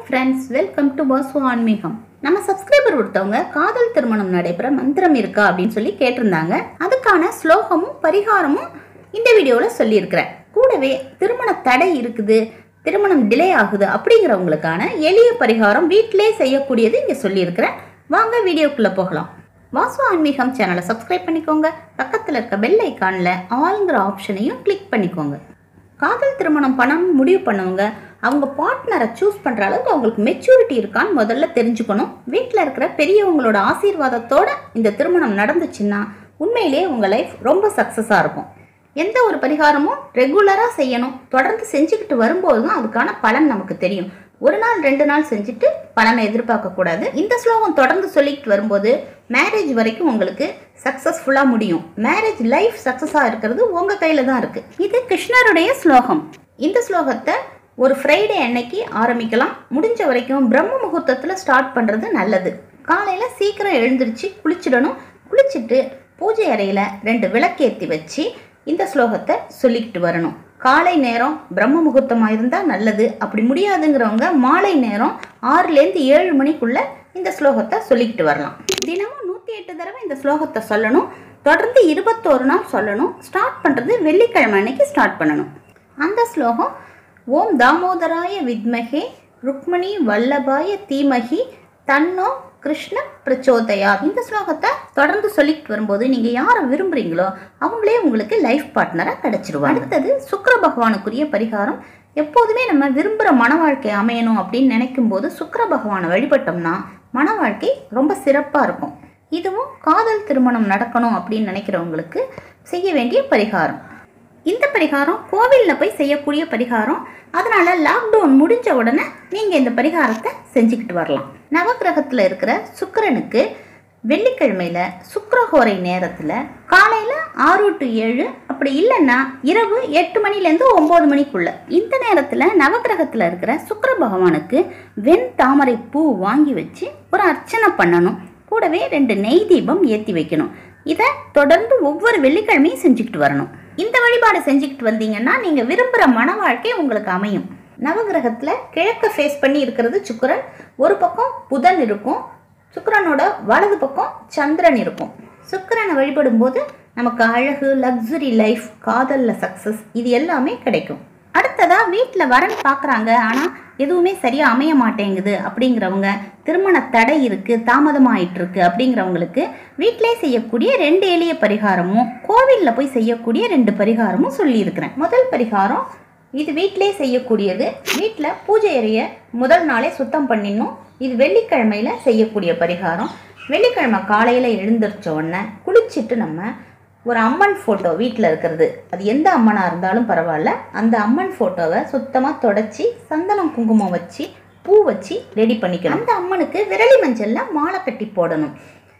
friends welcome to Basu ஆன்மீகம் நம்ம subscriber ஒருத்தவங்க காதல் திருமணம் நடைபெற மந்திரம் இருக்கா அப்படின்னு சொல்லி கேட்டிருந்தாங்க அதுக்கான ஸ்லோகமும் பரிகாரமும் இந்த வீடியோவில் சொல்லியிருக்கிறேன் கூடவே திருமண தடை இருக்குது திருமணம் டிலே ஆகுது அப்படிங்கிறவங்களுக்கான எளிய பரிகாரம் வீட்டிலே செய்யக்கூடியது இங்கே சொல்லியிருக்கிறேன் வாங்க வீடியோக்குள்ளே போகலாம் வாசு ஆன்மீகம் சேனலை சப்ஸ்கிரைப் பண்ணிக்கோங்க பக்கத்தில் இருக்க பெல் ஐக்கானில் ஆல்ங்கிற ஆப்ஷனையும் கிளிக் பண்ணிக்கோங்க காதல் திருமணம் பண்ணணும் முடிவு பண்ணவங்க அவங்க பார்ட்னரை சூஸ் பண்ணுற அளவுக்கு அவங்களுக்கு மெச்சூரிட்டி இருக்கான்னு முதல்ல தெரிஞ்சுக்கணும் வீட்டில் இருக்கிற பெரியவங்களோட ஆசீர்வாதத்தோட இந்த திருமணம் நடந்துச்சுன்னா உண்மையிலேயே உங்கள் லைஃப் ரொம்ப சக்ஸஸாக இருக்கும் எந்த ஒரு பரிகாரமும் ரெகுலராக செய்யணும் தொடர்ந்து செஞ்சுக்கிட்டு வரும்போது தான் அதுக்கான பலன் நமக்கு தெரியும் ஒரு நாள் ரெண்டு நாள் செஞ்சுட்டு பலனை எதிர்பார்க்கக்கூடாது இந்த ஸ்லோகம் தொடர்ந்து சொல்லிக்கிட்டு வரும்போது மேரேஜ் வரைக்கும் உங்களுக்கு சக்ஸஸ்ஃபுல்லாக முடியும் மேரேஜ் லைஃப் சக்ஸஸாக இருக்கிறது உங்கள் கையில் தான் இருக்குது இது கிருஷ்ணருடைய ஸ்லோகம் இந்த ஸ்லோகத்தை ஒரு ஃப்ரைடே அன்னைக்கு ஆரம்பிக்கலாம் முடிஞ்ச வரைக்கும் பிரம்ம முகூர்த்தத்தில் ஸ்டார்ட் பண்ணுறது நல்லது காலையில் சீக்கிரம் எழுந்திருச்சு குளிச்சிடணும் குளிச்சுட்டு பூஜை அறையில் ரெண்டு விளக்கேற்றி வச்சு இந்த ஸ்லோகத்தை சொல்லிக்கிட்டு வரணும் காலை நேரம் பிரம்ம முகூர்த்தமாக இருந்தால் நல்லது அப்படி முடியாதுங்கிறவங்க மாலை நேரம் ஆறுலேருந்து ஏழு மணிக்குள்ளே இந்த ஸ்லோகத்தை சொல்லிக்கிட்டு வரலாம் தினமும் நூற்றி எட்டு தடவை இந்த ஸ்லோகத்தை சொல்லணும் தொடர்ந்து இருபத்தோரு நாள் சொல்லணும் ஸ்டார்ட் பண்ணுறது வெள்ளிக்கிழமை அன்னைக்கு ஸ்டார்ட் பண்ணணும் அந்த ஸ்லோகம் ஓம் தாமோதராய வித்மகே ருக்மணி வல்லபாய தீமகி தன்னோ கிருஷ்ண பிரச்சோதயா இந்த ஸ்லோகத்தை தொடர்ந்து சொல்லிட்டு வரும்போது நீங்கள் யாரை விரும்புகிறீங்களோ அவங்களே உங்களுக்கு லைஃப் பார்ட்னராக கிடைச்சிருவாங்க அடுத்தது சுக்கிர பகவானுக்குரிய பரிகாரம் எப்போதுமே நம்ம விரும்புகிற மன வாழ்க்கை அமையணும் அப்படின்னு நினைக்கும் போது சுக்கிர பகவானை வழிபட்டோம்னா மன வாழ்க்கை ரொம்ப சிறப்பாக இருக்கும் இதுவும் காதல் திருமணம் நடக்கணும் அப்படின்னு நினைக்கிறவங்களுக்கு செய்ய வேண்டிய பரிகாரம் இந்த பரிகாரம் கோவிலில் போய் செய்யக்கூடிய பரிகாரம் அதனால லாக்டவுன் முடிஞ்ச உடனே நீங்கள் இந்த பரிகாரத்தை செஞ்சுக்கிட்டு வரலாம் நவக்கிரகத்தில் இருக்கிற சுக்கிரனுக்கு வெள்ளிக்கிழமையில் சுக்கிரஹோரை நேரத்தில் காலையில் ஆறு டு ஏழு அப்படி இல்லைன்னா இரவு எட்டு மணிலேருந்து ஒம்பது மணிக்குள்ள இந்த நேரத்தில் நவக்கிரகத்தில் இருக்கிற சுக்கிர பகவானுக்கு வெண் தாமரை பூ வாங்கி வச்சு ஒரு அர்ச்சனை பண்ணணும் கூடவே ரெண்டு நெய் தீபம் ஏற்றி வைக்கணும் இதை தொடர்ந்து ஒவ்வொரு வெள்ளிக்கிழமையும் செஞ்சுக்கிட்டு வரணும் இந்த வழிபாடு செஞ்சுக்கிட்டு வந்தீங்கன்னா நீங்கள் விரும்புகிற மன வாழ்க்கை உங்களுக்கு அமையும் நவகிரகத்தில் கிழக்க ஃபேஸ் பண்ணி இருக்கிறது சுக்கிரன் ஒரு பக்கம் புதன் இருக்கும் சுக்கிரனோட வலது பக்கம் சந்திரன் இருக்கும் சுக்கிரனை வழிபடும் போது நமக்கு அழகு லக்ஸுரி லைஃப் காதலில் சக்ஸஸ் இது எல்லாமே கிடைக்கும் அடுத்ததாக வீட்டில் வரன் பார்க்குறாங்க ஆனால் எதுவுமே சரியாக அமைய மாட்டேங்குது அப்படிங்கிறவங்க திருமண தடை இருக்குது தாமதமாயிட்டு இருக்கு அப்படிங்கிறவங்களுக்கு வீட்டிலே செய்யக்கூடிய ரெண்டு எளிய பரிகாரமும் கோவிலில் போய் செய்யக்கூடிய ரெண்டு பரிகாரமும் சொல்லியிருக்கிறேன் முதல் பரிகாரம் இது வீட்டிலே செய்யக்கூடியது வீட்டில் பூஜை அறையை முதல் நாளே சுத்தம் பண்ணிடணும் இது வெள்ளிக்கிழமையில் செய்யக்கூடிய பரிகாரம் வெள்ளிக்கிழமை காலையில் எழுந்திரிச்ச உடனே குளிச்சுட்டு நம்ம ஒரு அம்மன் ஃபோட்டோ வீட்டில் இருக்கிறது அது எந்த அம்மனாக இருந்தாலும் பரவாயில்ல அந்த அம்மன் ஃபோட்டோவை சுத்தமாக தொடச்சி சந்தனம் குங்குமம் வச்சு பூ வச்சு ரெடி பண்ணிக்கணும் அந்த அம்மனுக்கு விரலி மஞ்சளில் மாலை கட்டி போடணும்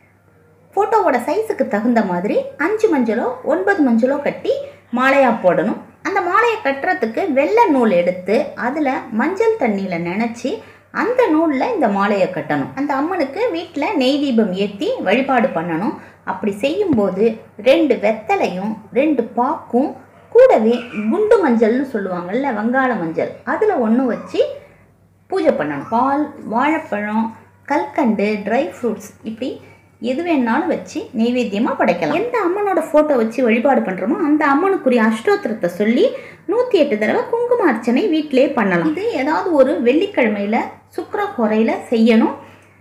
ஃபோட்டோவோட சைஸுக்கு தகுந்த மாதிரி அஞ்சு மஞ்சளோ ஒன்பது மஞ்சளோ கட்டி மாலையாக போடணும் அந்த மாலையை கட்டுறதுக்கு வெள்ளை நூல் எடுத்து அதில் மஞ்சள் தண்ணியில் நினச்சி அந்த நூலில் இந்த மாலையை கட்டணும் அந்த அம்மனுக்கு வீட்டில் நெய் தீபம் ஏற்றி வழிபாடு பண்ணணும் அப்படி செய்யும்போது ரெண்டு வெத்தலையும் ரெண்டு பாக்கும் கூடவே குண்டு மஞ்சள்னு சொல்லுவாங்கல்ல வங்காள மஞ்சள் அதில் ஒன்று வச்சு பூஜை பண்ணணும் பால் வாழைப்பழம் கல்கண்டு ட்ரை ஃப்ரூட்ஸ் இப்படி எது வேணாலும் வச்சு நெய்வேத்தியமாக படைக்கலாம் எந்த அம்மனோட ஃபோட்டோ வச்சு வழிபாடு பண்ணுறோமோ அந்த அம்மனுக்குரிய அஷ்டோத்திரத்தை சொல்லி நூற்றி எட்டு தடவை குங்கும அர்ச்சனை வீட்டிலே பண்ணலாம் இது ஏதாவது ஒரு வெள்ளிக்கிழமையில் சுக்கர குறையில் செய்யணும்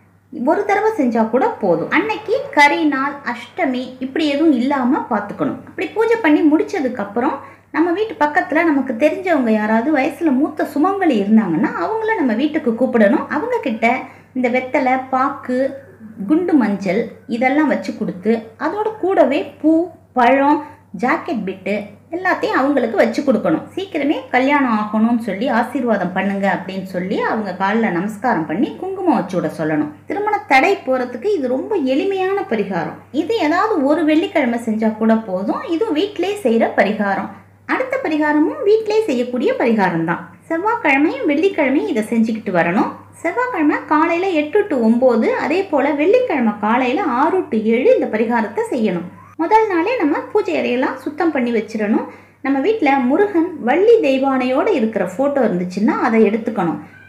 ஒரு தடவை செஞ்சால் கூட போதும் அன்னைக்கு கறி நாள் அஷ்டமி இப்படி எதுவும் இல்லாமல் பார்த்துக்கணும் அப்படி பூஜை பண்ணி முடிச்சதுக்கப்புறம் நம்ம வீட்டு பக்கத்தில் நமக்கு தெரிஞ்சவங்க யாராவது வயசில் மூத்த சுமங்கலி இருந்தாங்கன்னா அவங்கள நம்ம வீட்டுக்கு கூப்பிடணும் அவங்க கிட்ட இந்த வெத்தலை பாக்கு குண்டு மஞ்சள் இதெல்லாம் வச்சு கொடுத்து அதோட கூடவே பூ பழம் ஜாக்கெட் பிட்டு எல்லாத்தையும் அவங்களுக்கு வச்சு கொடுக்கணும் சீக்கிரமே கல்யாணம் ஆகணும்னு சொல்லி ஆசீர்வாதம் பண்ணுங்க அப்படின்னு சொல்லி அவங்க காலில் நமஸ்காரம் பண்ணி குங்குமம் வச்சு விட சொல்லணும் திருமண தடை போகிறதுக்கு இது ரொம்ப எளிமையான பரிகாரம் இது ஏதாவது ஒரு வெள்ளிக்கிழமை செஞ்சால் கூட போதும் இது வீட்டிலே செய்கிற பரிகாரம் அடுத்த பரிகாரமும் வீட்டிலே செய்யக்கூடிய பரிகாரம் தான் செவ்வாய்க்கிழமையும் வெள்ளிக்கிழமையும் இதை செஞ்சுக்கிட்டு வரணும் செவ்வாய்க்கிழமை காலையில் எட்டு டு ஒம்பது அதே போல் வெள்ளிக்கிழமை காலையில் ஆறு டு ஏழு இந்த பரிகாரத்தை செய்யணும் முதல் நாளே நம்ம பூஜை அறையெல்லாம் சுத்தம் பண்ணி வச்சிடணும் நம்ம வீட்டில் முருகன் வள்ளி தெய்வானையோடு இருக்கிற ஃபோட்டோ இருந்துச்சுன்னா அதை எடுத்துக்கணும்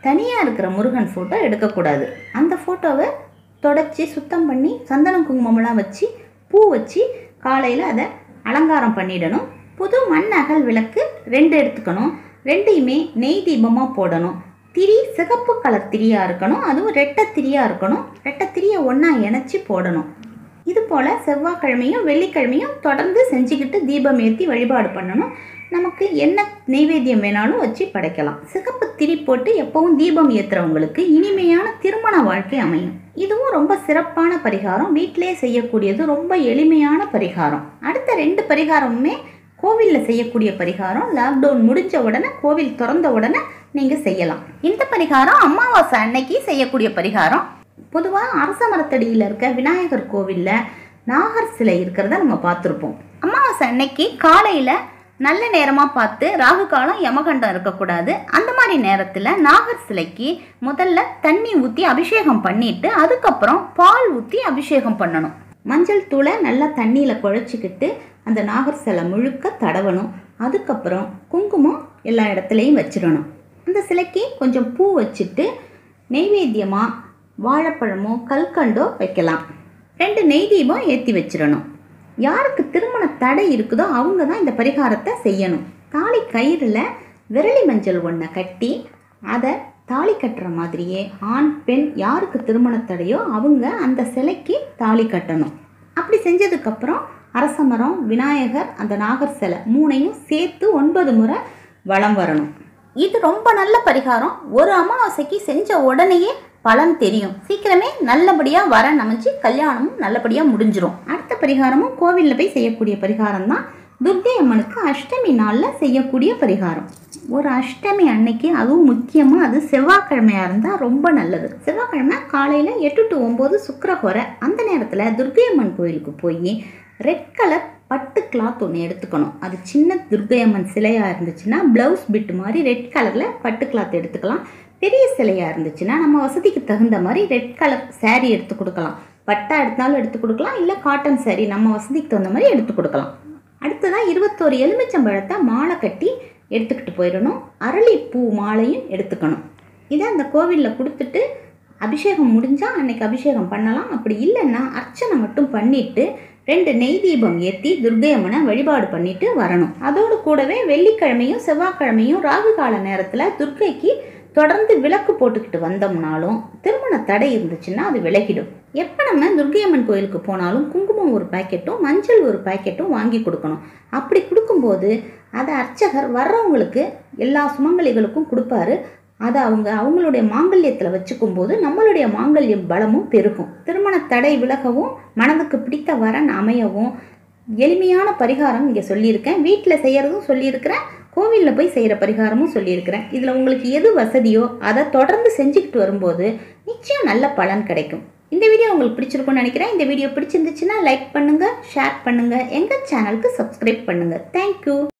தனியாக இருக்கிற முருகன் ஃபோட்டோ எடுக்கக்கூடாது அந்த ஃபோட்டோவை தொடச்சி சுத்தம் பண்ணி சந்தனம் குங்குமம்லாம் வச்சு பூ வச்சு காலையில் அதை அலங்காரம் பண்ணிடணும் புது மண் அகல் விளக்கு ரெண்டு எடுத்துக்கணும் ரெண்டையுமே நெய் தீபமாக போடணும் திரி சிகப்பு கலர் திரியாக இருக்கணும் அதுவும் ரெட்டை திரியாக இருக்கணும் ரெட்டை திரியை ஒன்றா இணைச்சி போடணும் இது போல் செவ்வாய்க்கிழமையும் வெள்ளிக்கிழமையும் தொடர்ந்து செஞ்சுக்கிட்டு தீபம் ஏற்றி வழிபாடு பண்ணணும் நமக்கு என்ன நெய்வேத்தியம் வேணாலும் வச்சு படைக்கலாம் சிகப்பு திரி போட்டு எப்பவும் தீபம் ஏற்றுறவங்களுக்கு இனிமையான திருமண வாழ்க்கை அமையும் இதுவும் ரொம்ப சிறப்பான பரிகாரம் வீட்டிலே செய்யக்கூடியது ரொம்ப எளிமையான பரிகாரம் அடுத்த ரெண்டு பரிகாரமுமே கோவிலில் செய்யக்கூடிய பரிகாரம் லாக்டவுன் முடிஞ்ச உடனே கோவில் திறந்த உடனே நீங்கள் செய்யலாம் இந்த பரிகாரம் அமாவாசை அன்னைக்கு செய்யக்கூடிய பரிகாரம் பொதுவாக அரச மரத்தடியில் இருக்க விநாயகர் கோவிலில் நாகர் சிலை இருக்கிறத நம்ம பார்த்துருப்போம் அமாவாசை அன்னைக்கு காலையில் நல்ல நேரமாக பார்த்து ராகு காலம் யமகண்டம் இருக்கக்கூடாது அந்த மாதிரி நேரத்தில் நாகர் சிலைக்கு முதல்ல தண்ணி ஊற்றி அபிஷேகம் பண்ணிட்டு அதுக்கப்புறம் பால் ஊற்றி அபிஷேகம் பண்ணணும் மஞ்சள் தூளை நல்லா தண்ணியில் குழச்சிக்கிட்டு அந்த நாகர் சிலை முழுக்க தடவணும் அதுக்கப்புறம் குங்குமம் எல்லா இடத்துலையும் வச்சிடணும் அந்த சிலைக்கு கொஞ்சம் பூ வச்சுட்டு நெய்வேத்தியமாக வாழைப்பழமோ கல்கண்டோ வைக்கலாம் ரெண்டு நெய் தீபம் ஏற்றி வச்சிடணும் யாருக்கு திருமண தடை இருக்குதோ அவங்க தான் இந்த பரிகாரத்தை செய்யணும் தாலி கயிறில் விரலி மஞ்சள் ஒன்றை கட்டி அதை தாலி கட்டுற மாதிரியே ஆண் பெண் யாருக்கு திருமண தடையோ அவங்க அந்த சிலைக்கு தாலி கட்டணும் அப்படி செஞ்சதுக்கப்புறம் அரச மரம் விநாயகர் அந்த நாகர் சிலை மூணையும் சேர்த்து ஒன்பது முறை வலம் வரணும் இது ரொம்ப நல்ல பரிகாரம் ஒரு அமாவாசைக்கு செஞ்ச உடனேயே பலன் தெரியும் சீக்கிரமே நல்லபடியாக வர அமைஞ்சு கல்யாணமும் நல்லபடியாக முடிஞ்சிரும் அடுத்த பரிகாரமும் கோவிலில் போய் செய்யக்கூடிய பரிகாரம் தான் துர்க்கை அம்மனுக்கு அஷ்டமி நாளில் செய்யக்கூடிய பரிகாரம் ஒரு அஷ்டமி அன்னைக்கு அதுவும் முக்கியமாக அது செவ்வாய்க்கிழமையாக இருந்தால் ரொம்ப நல்லது செவ்வாய்க்கிழமை காலையில் எட்டு டு ஒம்பது சுக்கரஹோரை அந்த நேரத்தில் துர்க்கை அம்மன் கோயிலுக்கு போய் ரெட் கலர் பட்டு கிளாத் ஒன்று எடுத்துக்கணும் அது சின்ன துர்க்கை அம்மன் சிலையாக இருந்துச்சுன்னா ப்ளவுஸ் பிட் மாதிரி ரெட் கலரில் பட்டு கிளாத் எடுத்துக்கலாம் பெரிய சிலையாக இருந்துச்சுன்னா நம்ம வசதிக்கு தகுந்த மாதிரி ரெட் கலர் saree எடுத்து கொடுக்கலாம் பட்டா எடுத்தாலும் எடுத்து கொடுக்கலாம் இல்லை காட்டன் saree நம்ம வசதிக்கு தகுந்த மாதிரி எடுத்து கொடுக்கலாம் அடுத்ததாக இருபத்தோரு எலுமிச்சம்பழத்தை மாலை கட்டி எடுத்துக்கிட்டு போயிடணும் அரளி பூ மாலையும் எடுத்துக்கணும் இதை அந்த கோவிலில் கொடுத்துட்டு அபிஷேகம் முடிஞ்சால் அன்னைக்கு அபிஷேகம் பண்ணலாம் அப்படி இல்லைன்னா அர்ச்சனை மட்டும் பண்ணிட்டு ரெண்டு நெய் தீபம் ஏற்றி துர்க்கை அம்மனை வழிபாடு பண்ணிட்டு வரணும் அதோடு கூடவே வெள்ளிக்கிழமையும் செவ்வாய்க்கிழமையும் ராகு கால நேரத்தில் துர்க்கைக்கு தொடர்ந்து விளக்கு போட்டுக்கிட்டு வந்தோம்னாலும் திருமண தடை இருந்துச்சுன்னா அது விலகிடும் எப்போ நம்ம துர்க்கையம்மன் கோயிலுக்கு போனாலும் குங்குமம் ஒரு பாக்கெட்டும் மஞ்சள் ஒரு பாக்கெட்டும் வாங்கி கொடுக்கணும் அப்படி கொடுக்கும்போது அதை அர்ச்சகர் வர்றவங்களுக்கு எல்லா சுமங்கலிகளுக்கும் கொடுப்பாரு அதை அவங்க அவங்களுடைய மாங்கல்யத்தில் வச்சுக்கும் போது நம்மளுடைய மாங்கல்யம் பலமும் பெருகும் திருமண தடை விலகவும் மனதுக்கு பிடித்த வரன் அமையவும் எளிமையான பரிகாரம் இங்கே சொல்லியிருக்கேன் வீட்டில் செய்கிறதும் சொல்லியிருக்கிறேன் கோவிலில் போய் செய்கிற பரிகாரமும் சொல்லியிருக்கிறேன் இதில் உங்களுக்கு எது வசதியோ அதை தொடர்ந்து செஞ்சுக்கிட்டு வரும்போது நிச்சயம் நல்ல பலன் கிடைக்கும் இந்த வீடியோ உங்களுக்கு பிடிச்சிருக்கும்னு நினைக்கிறேன் இந்த வீடியோ பிடிச்சிருந்துச்சுன்னா லைக் பண்ணுங்கள் ஷேர் பண்ணுங்கள் எங்கள் சேனலுக்கு சப்ஸ்கிரைப் பண்ணுங்கள் தேங்க்யூ